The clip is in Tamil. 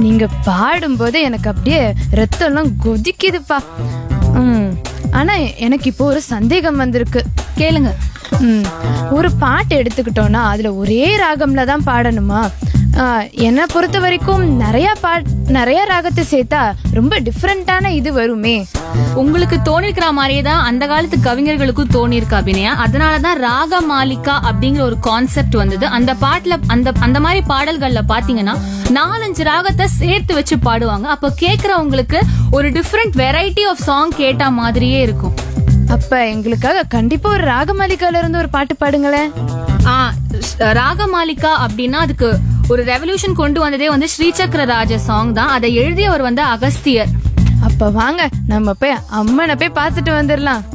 நீங்க பாடும்போது எனக்கு அப்படியே ரத்தம்லாம் கொதிக்குதுப்பா ம் ஆனா எனக்கு இப்போ ஒரு சந்தேகம் வந்திருக்கு கேளுங்க ம் ஒரு பாட்டு எடுத்துக்கிட்டோம்னா அதுல ஒரே ராகம்ல தான் பாடணுமா ஆ, என்னை பொறுத்த வரைக்கும் நிறைய பாட் நிறைய ராகத்தை சேர்த்தா ரொம்ப டிஃப்ரெண்டான இது வருமே உங்களுக்கு தோணிருக்கிற மாதிரியே தான் அந்த காலத்து கவிஞர்களுக்கும் தோணிருக்கு அபிநயா அதனாலதான் ராக மாலிகா அப்படிங்கிற ஒரு கான்செப்ட் வந்தது அந்த பாட்டுல அந்த அந்த மாதிரி பாடல்கள்ல பாத்தீங்கன்னா நாலஞ்சு ராகத்தை சேர்த்து வச்சு பாடுவாங்க அப்ப கேக்குறவங்களுக்கு ஒரு டிஃப்ரெண்ட் வெரைட்டி ஆஃப் சாங் கேட்ட மாதிரியே இருக்கும் அப்ப எங்களுக்காக கண்டிப்பா ஒரு ராகமாலிகால இருந்து ஒரு பாட்டு பாடுங்களேன் ஆ ராகமாலிகா அப்படின்னா அதுக்கு ஒரு ரெவல்யூஷன் கொண்டு வந்ததே வந்து ஸ்ரீசக்கர ராஜ சாங் தான் அதை எழுதியவர் வந்து அகஸ்தியர் அப்ப வாங்க நம்ம போய் அம்மனை போய் பார்த்துட்டு வந்துடலாம்